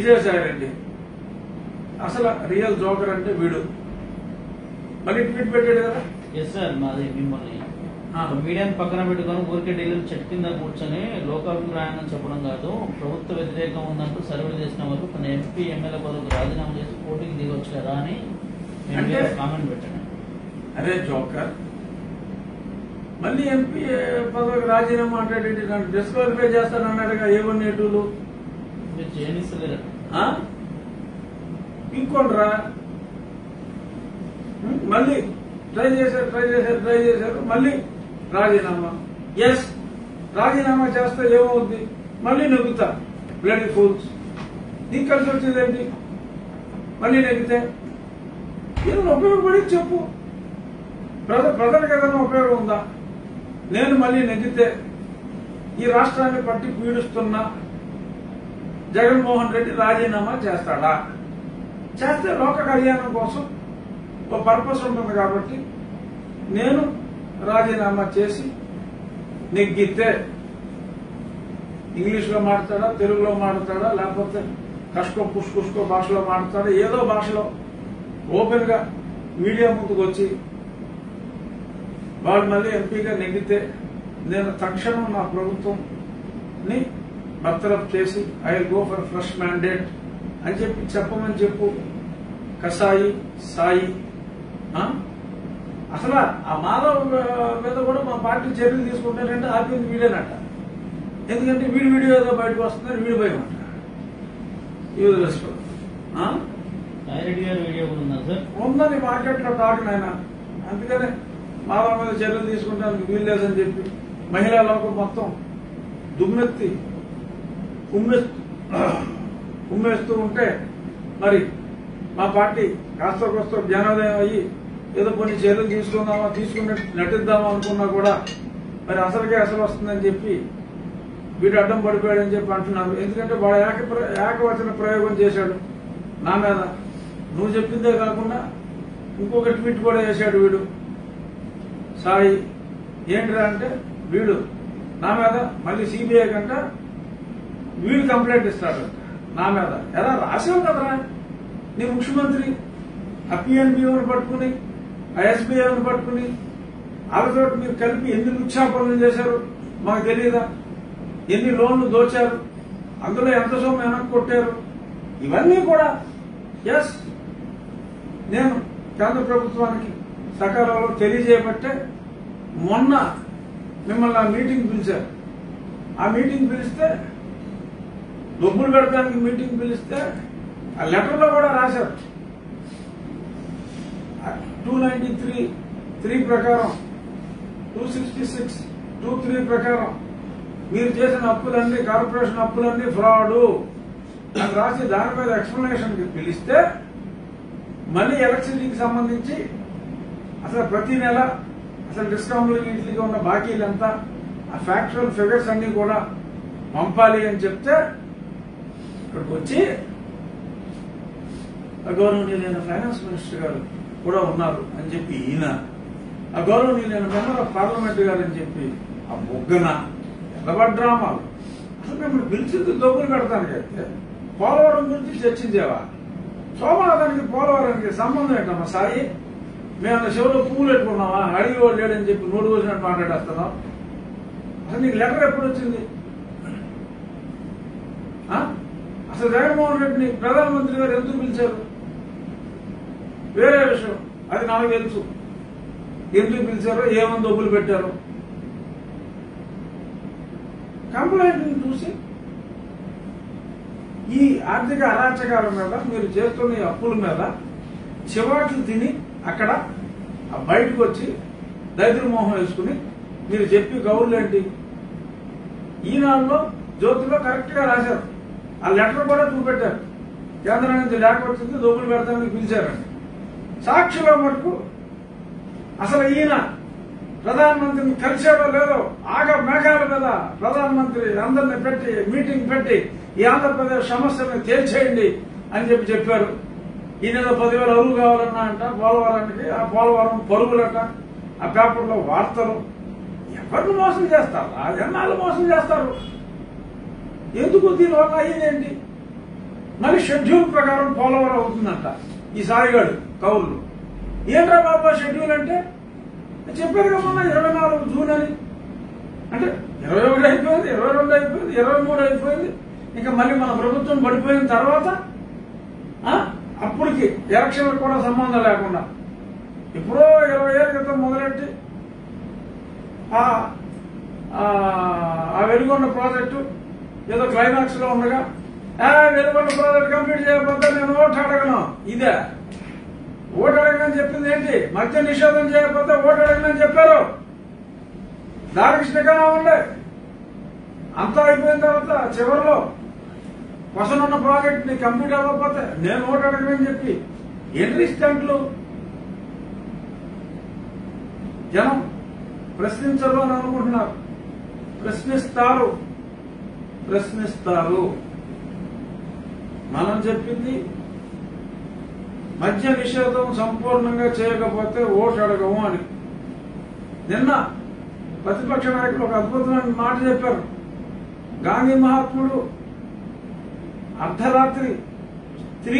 విజయసాయి రెడ్డి అసలు real joker అంటే వీడు మళ్ళీ ట్వీట్ పెట్టాడు కదా ఎస్ సార్ మాది మిమ్మల్ని ఆ. మీడియాని పక్కన పెట్టుకొని ఊరికే ఢిల్లీలో చెట్టు కింద కూర్చొని లోకాభిప్రాయం అని చెప్పడం కాదు ప్రభుత్వ వ్యతిరేకం ఉందంటూ సర్వేలు చేసిన వాళ్ళు తన ఎంపీ ఎమ్మెల్యే పదవికి రాజీనామా చేసి పోటీకి దిగొచ్చు కదా అని నేను అంటే- మీద కామెంట్ పెట్టాను అరే జోకర్ మళ్ళీ ఎంపీ పదవికి రాజీనామా అంటే నన్ను డిస్క్వాలిఫై చేస్తానన్నాడుగా ఏ వన్ ఏ టూలు మీరు చేయనిస్తలేరు ఇంకోండ్రా మళ్ళీ ట్రై చేశారు ట్రై చేశారు ట్రై చేశారు మళ్ళీ రాజీనామా ఎస్ రాజీనామా చేస్తే ఏమవుద్ది మళ్ళీ నెగ్గుతా బ్లడ్ ఫూల్స్ నీకు కలిసి వచ్చేదేంటి మళ్ళీ నెగ్గితే ఏదైనా ఉపయోగపడి చెప్పు ప్రజ ప్రజలకు ఏదైనా ఉపయోగం ఉందా నేను మళ్ళీ నెగ్గితే ఈ రాష్ట్రాన్ని పట్టి పీడిస్తున్న జగన్మోహన్ రెడ్డి రాజీనామా చేస్తాడా చేస్తే లోక కళ్యాణం కోసం ఒక పర్పస్ ఉంటుంది కాబట్టి నేను రాజీనామా చేసి నెగ్గితే ఇంగ్లీష్లో మాడతాడా తెలుగులో మాడతాడా లేకపోతే కష్కో పుష్కుష్కో భాషలో మాడతాడా ఏదో భాషలో ఓపెన్ గా మీడియా ముందుకు వచ్చి వాడు మళ్ళీ ఎంపీగా నెగ్గితే నేను తక్షణం నా ప్రభుత్వంని బర్తరఫ్ చేసి I go for fresh mandate అని చెప్పి చెప్పమని చెప్పు కసాయి సాయి ఆ? అసలు ఆ మాధవ్ మీద కూడా మా పార్టీ చర్యలు తీసుకుంటారంటే ఆపింది వీడేనట ఎందుకంటే వీడి వీడియో ఏదో బయటకు వస్తుందని వీడి భయం అంట ఈ వదిలేసుకో. ఆ సాయిరెడ్డి గారి వీడియో కూడా ఉందా సార్ ఉందని మార్కెట్లో టాక్ నాయన అందుకనే మాధవ్ మీద చర్యలు తీసుకుంటానికి వీల్లేదని చెప్పి మహిళా లోకం మొత్తం దుమ్మెత్తి ఉమ్మెస్తూ ఉమ్మేస్తూ ఉంటే మరి మా పార్టీ కాస్త కోస్త జ్ఞానోదయం అయ్యి ఏదో కొన్ని చర్యలు తీసుకుందామా తీసుకున్నట్టు నటిద్దామా అనుకున్నా కూడా మరి అసలుకే అసలు వస్తుందని చెప్పి వీడు అడ్డం పడిపోయాడని చెప్పి అంటున్నారు ఎందుకంటే వాడు ఏక ప్ర- ఏకవచన ప్రయోగం చేశాడు నా మీద నువ్వు చెప్పిందే కాకుండా ఇంకొక ట్వీట్ కూడా వేశాడు వీడు సాయి ఏంటిరా అంటే వీడు నా మీద మళ్ళీ సిబిఐ కంట వీడు కంప్లైంట్ ఇస్తాడు నా మీద ఎలా రాసావు కదరా నీ ముఖ్యమంత్రి ఆ పిఎన్బిఓని పట్టుకుని ఆ ఎస్బీఐని పట్టుకుని వాళ్ళతో మీరు కలిపి ఎన్ని ఉచ్చాపనలు చేశారు మాకు తెలియదా ఎన్ని లోన్లు దోచారు అందులో ఎంత సొమ్ము వెనక్కి కొట్టారు ఇవన్నీ కూడా ఎస్ నేను కేంద్ర ప్రభుత్వానికి సకాలంలో తెలియజేయబట్టే మొన్న మిమ్మల్ని ఆ మీటింగ్ పిలిచారు ఆ మీటింగ్ పిలిస్తే డబ్బులు పెడతానికి మీటింగ్ పిలిస్తే ఆ లెటర్లో కూడా రాశారు టూ నైన్టీ త్రీ త్రీ ప్రకారం two sixty six two three ప్రకారం మీరు చేసిన అప్పులన్నీ కార్పొరేషన్ అప్పులన్నీ ఫ్రాడు అని రాసి దాని మీద ఎక్స్ప్లెనేషన్ పిలిస్తే మళ్ళీ ఎలక్ట్రిసిటీకి సంబంధించి అసలు ప్రతి నెల అసలు డిస్కౌంట్లు వీటికి ఉన్న బాకీలు ఎంత ఆ ఫ్యాక్చువల్ ఫిగర్స్ అన్ని కూడా పంపాలి అని చెప్తే ఇక్కడికి వచ్చి ఆ గౌరవనీయులైన ఫైనాన్స్ మినిస్టర్ గారు కూడా ఉన్నారు అని చెప్పి ఈయన ఆ గౌరవనీయులైన మెంబర్ ఆఫ్ పార్లమెంట్ గారు అని చెప్పి ఆ బొగ్గన ఎల్లబడి డ్రామాలు అసలు మిమ్మల్ని పిలిచింది దొబ్బులు పెడతానికైతే పోలవరం గురించి చర్చించేవా సోమనాథానికి పోలవరానికి సంబంధం ఏంటమ్మా సాయి మేము శివలో పువ్వులు పెట్టుకున్నావా అడిగి వాడు లేడని చెప్పి నోటు వచ్చినట్టు మాట్లాడేస్తున్నాం అసలు నీకు లెటర్ ఎప్పుడు వచ్చింది ఆ? అసలు జగన్మోహన్ రెడ్డిని ప్రధానమంత్రి గారు ఎందుకు పిలిచారు వేరే విషయం అది నాకు తెలుసు ఎందుకు పిలిచారో ఏమని డబ్బులు పెట్టారో కంప్లైంట్ చూసి ఈ ఆర్థిక అరాచకాల మీద మీరు చేస్తున్న ఈ అప్పుల మీద చివాట్లు తిని అక్కడ ఆ బయటకు వచ్చి దరిద్ర మోహం వేసుకుని మీరు చెప్పి కౌరులు ఏంటి ఈనాడులో జ్యోతిలో కరెక్ట్ గా రాశారు ఆ లెటర్ కూడా చూపెట్టారు కేంద్రం నుంచి లేఖ వచ్చింది దోపులు పెడతామని పిలిచారండి సాక్షిలో మటుకు అసలు ఈయన ప్రధానమంత్రిని కలిసాడో లేదో ఆగ మేఘాల మీద ప్రధానమంత్రి అందరిని పెట్టి మీటింగ్ పెట్టి ఈ ఆంధ్రప్రదేశ్ సమస్యలను తేల్చేయండి అని చెప్పి చెప్పారు ఈయన ఏదో పదివేల అరువు కావాలన్నా అంట పోలవరానికి ఆ పోలవరం పరుగులట ఆ పేపర్లో వార్తలు ఎవరిని మోసం చేస్తారు ఆ జనాలు మోసం చేస్తారు ఎందుకు దీనివల్ల అయ్యేదేంటి మళ్ళీ షెడ్యూల్ ప్రకారం పోలవరం అవుతుందంట ఈ సాయిగాడు కౌరులు ఏంట్రా బాబా షెడ్యూల్ అంటే చెప్పారు కదా మొన్న ఇరవై నాలుగు జూన్ అని అంటే ఇరవై ఒకటి అయిపోయింది ఇరవై రెండు అయిపోయింది ఇరవై మూడు అయిపోయింది ఇంకా మళ్ళీ మన ప్రభుత్వం పడిపోయిన తర్వాత ఆ, అప్పటికి ఎలక్షన్లకు కూడా సంబంధం లేకుండా ఎప్పుడో ఇరవై ఏళ్ళ క్రితం మొదలెట్టి ఆ ఆ, ఆ వెలుగొండ ప్రాజెక్టు ఏదో క్లైమాక్స్ లో ఉండగా ఆ వెలుగొండ ప్రాజెక్ట్ కంప్లీట్ చేయకపోతే నేను ఓటు అడగను ఇదే ఓటు అడగనని చెప్పింది ఏంటి మద్య నిషేధం చేయకపోతే ఓటు అడగనని చెప్పారు దానికి శ్రీకారం ఉండే అంతా అయిపోయిన తర్వాత చివరిలో వసనున్న ప్రాజెక్ట్ ని కంప్లీట్ అవ్వకపోతే నేను ఓటు అడగనని చెప్పి ఎన్ని స్టంట్లు జనం ప్రశ్నించరు అని అనుకుంటున్నారు ప్రశ్నిస్తారు ప్రశ్నిస్తారు మనం చెప్పింది మద్య నిషేధం సంపూర్ణంగా చేయకపోతే ఓటు అడగము అని నిన్న ప్రతిపక్ష నాయకులు ఒక అద్భుతమైన మాట చెప్పారు గాంధీ మహాత్ముడు అర్ధరాత్రి స్త్రీ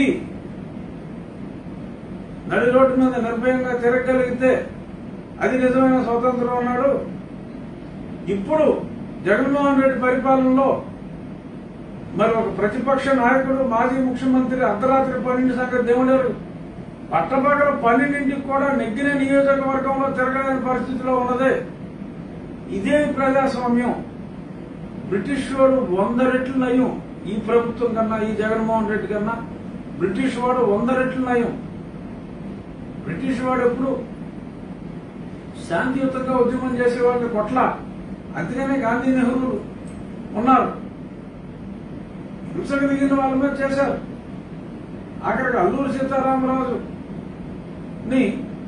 నడి రోడ్డు మీద నిర్భయంగా తిరగగలిగితే అది నిజమైన స్వతంత్రం అన్నాడు ఇప్పుడు జగన్మోహన్ రెడ్డి పరిపాలనలో మరి ఒక ప్రతిపక్ష నాయకుడు మాజీ ముఖ్యమంత్రి అర్ధరాత్రి పన్నెండు సంగతి దేవుడారు పట్టపగల పన్నెండింటికి కూడా నెగ్గిన నియోజకవర్గంలో తిరగలేని పరిస్థితిలో ఉన్నదే ఇదే ప్రజాస్వామ్యం బ్రిటిష్ వాడు వంద రెట్లు నయం ఈ ప్రభుత్వం కన్నా ఈ జగన్మోహన్ రెడ్డి కన్నా బ్రిటిష్ వాడు వంద రెట్లు నయం బ్రిటిష్ వాడు ఎప్పుడు శాంతియుతంగా ఉద్యమం చేసే వాళ్ళని కొట్ల అందుకనే గాంధీ నెహ్రూ ఉన్నారు హింసకు దిగిన వాళ్ళ మీద చేశారు ఆఖరికి అల్లూరి సీతారామరాజు ని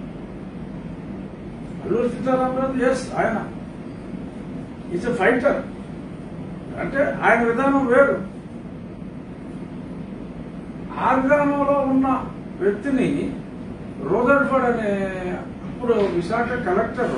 అల్లూరి సీతారామరాజు ఎస్ ఆయన ఈజ్ ఎ ఫైటర్ అంటే ఆయన విధానం వేరు ఆ విధానంలో ఉన్న వ్యక్తిని రోజర్ఫర్డ్ అనే అప్పుడు విశాఖ కలెక్టర్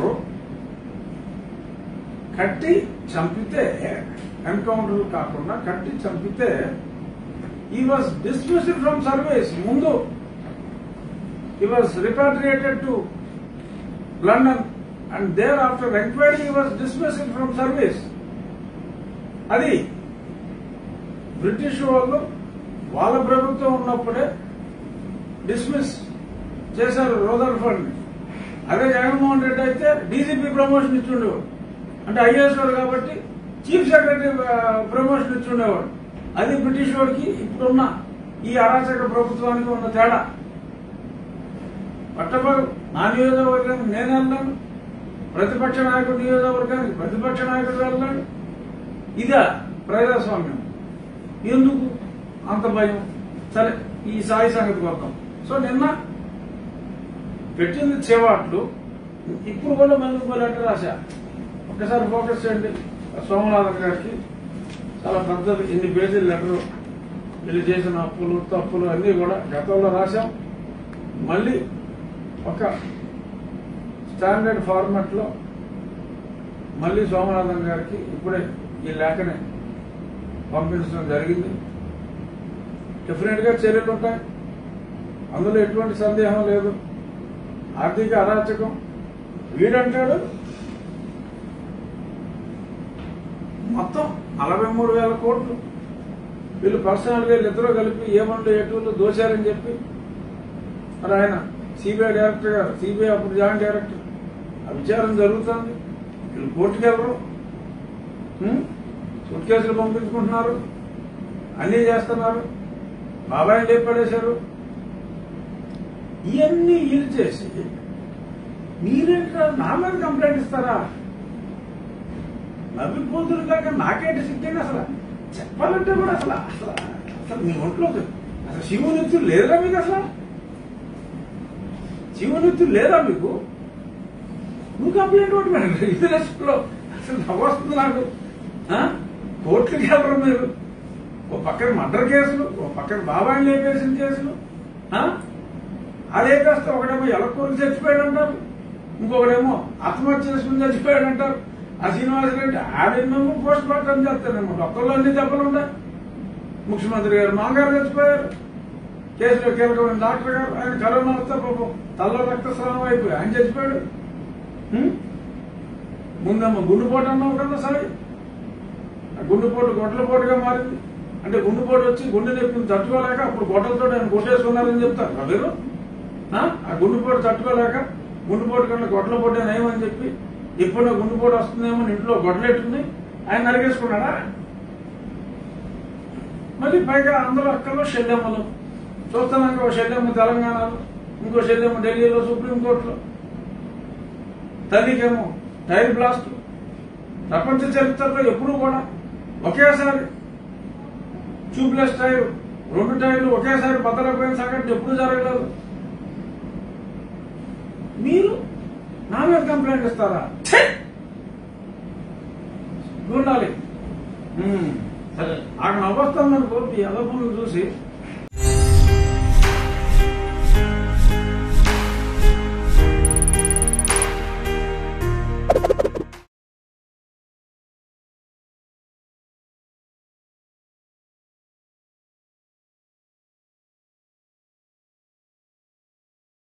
కట్టి చంపితే ఎన్కౌంటర్ కాకుండా కట్టి చంపితే ఈ వాజ్ డిస్మిస్డ్ ఫ్రమ్ సర్వీస్ ముందు ఈ was repatriated to London and thereafter enquiry ఈ వాజ్ డిస్మిస్డ్ ఫ్రమ్ సర్వీస్ అది బ్రిటిష్ వాళ్ళు వాళ్ళ ప్రభుత్వం ఉన్నప్పుడే డిస్మిస్ చేశారు రోదర్ఫర్డ్ ని అదే జగన్మోహన్ రెడ్డి అయితే డీజీపీ ప్రమోషన్ ఇచ్చుండేవాడు అంటే ఐఏఎస్ వాడు కాబట్టి చీఫ్ సెక్రటరీ ప్రమోషన్ ఇచ్చుండేవాడు అది బ్రిటిష్ వాడికి ఇప్పుడున్న ఈ అరాచక ప్రభుత్వానికి ఉన్న తేడా పట్టపగలు నా నియోజకవర్గానికి నేను వెళ్ళాను ప్రతిపక్ష నాయకుడు నియోజకవర్గానికి ప్రతిపక్ష నాయకుడు వెళ్ళాడు ఇదా ప్రజాస్వామ్యం ఎందుకు అంత భయం సరే ఈ సాయి సంగతి వద్దాం సో నిన్న పెట్టింది చేవాట్లు ఇప్పుడు కూడా మళ్ళీ లెటర్ రాశా ఒక్కసారి ఫోకస్ చేయండి సోమనాథన్ గారికి చాలా పెద్దది ఇన్ని పేజీల లెటర్ వీళ్ళు చేసిన అప్పులు తప్పులు అన్నీ కూడా గతంలో రాశాం మళ్ళీ ఒక స్టాండర్డ్ ఫార్మాట్ లో మళ్ళీ సోమనాథన్ గారికి ఇప్పుడే ఈ లేఖని పంపించడం జరిగింది డెఫినెట్ గా చర్యలు ఉంటాయి అందులో ఎటువంటి సందేహం లేదు ఆర్థిక అరాచకం వీడంటాడు మొత్తం నలభై మూడు వేల కోట్లు వీళ్ళు పర్సనల్ గా ఇద్దరు కలిపి ఏమంటూ ఎటులు దోశారని చెప్పి మరి ఆయన సిబిఐ డైరెక్టర్ గారు సిబిఐ అప్పుడు జాయింట్ డైరెక్టర్ ఆ విచారణ జరుగుతుంది వీళ్ళు కోర్టుకు వెళ్ళరు సూట్ కేసులు పంపించుకుంటున్నారు అన్నీ చేస్తున్నారు బాబాయ్ లేపడేశారు ఇవన్నీ వీళ్ళు చేసి మీరేంటో నా మీద కంప్లైంట్ ఇస్తారా నవ్వి కూతురు కాక నాకేంటి సిక్కింది అసలు చెప్పాలంటే కూడా అసలు అసలు అసలు మీ ఒంట్లో అసలు శివనృత్యులు లేదురా మీకు అసలు శివనృత్యులు లేదా మీకు నువ్వు కంప్లైంట్ ఒకటి మేడం ఇది లో అసలు నవ్వొస్తుంది నాకు ఆ? కోర్టుకి వెళ్ళరు మీరు ఓ పక్కన మర్డర్ కేసులు ఓ పక్కన బాబాయ్ లేపేసిన కేసులు ఆ? అదే కాస్త ఒకడేమో ఎలకూరుకు చచ్చిపోయాడు అంటారు ఇంకొకడేమో ఆత్మహత్య చేసుకుని చచ్చిపోయాడు అంటారు ఆ శ్రీనివాసరెడ్డి ఆడేమో పోస్ట్ మార్టం చేస్తారేమో ఒక్కళ్ళు అన్ని దెబ్బలు ఉంటాయి ముఖ్యమంత్రి గారు మామగారు చచ్చిపోయారు కేసులో కీలకమైన డాక్టర్ గారు ఆయన కరోనా వస్తే పాపం తల్ల రక్తస్రావం అయిపోయి ఆయన చచ్చిపోయాడు హ్మ్? ముందేమో గుండెపోటు అన్నావు కదా సరే ఆ గుండెపోటు గొడ్లపోటుగా మారింది అంటే గుండెపోటు వచ్చి గుండె నొప్పిని తట్టుకోలేక అప్పుడు గొడ్డలతో ఆయన కొట్టేసుకున్నారని చెప్తారు కదా మీరు ఆ? ఆ గుండెపోటు తట్టుకోలేక గుండెపోటు కన్నా గొడ్లపోటు నయమని చెప్పి ఇప్పుడు గుండెపోటు వస్తుందేమో అని ఇంట్లో గొడ్డలెట్టుకుని ఆయన నరిగేసుకున్నాడా మళ్ళీ పైగా అందరూ అక్కల్లో షెల్లెమ్మలు చూస్తున్నాం ఒక షెల్లెమ్మ తెలంగాణలో ఇంకో షెల్లెమ్మ ఢిల్లీలో సుప్రీంకోర్టులో తల్లికేమో టైర్ బ్లాస్ట్ ప్రపంచ చరిత్రలో ఎప్పుడూ కూడా ఒకేసారి ట్యూబ్లెస్ టైర్ రెండు టైర్లు ఒకేసారి బద్దలైపోయిన సంఘటన ఎప్పుడు జరగలేదు మీరు నా మీద కంప్లైంట్ ఇస్తారా ఛే! ఉండాలి ఉమ్. సరే నాకు నవ్వొస్తుందని కోపి అదొప్పును చూసి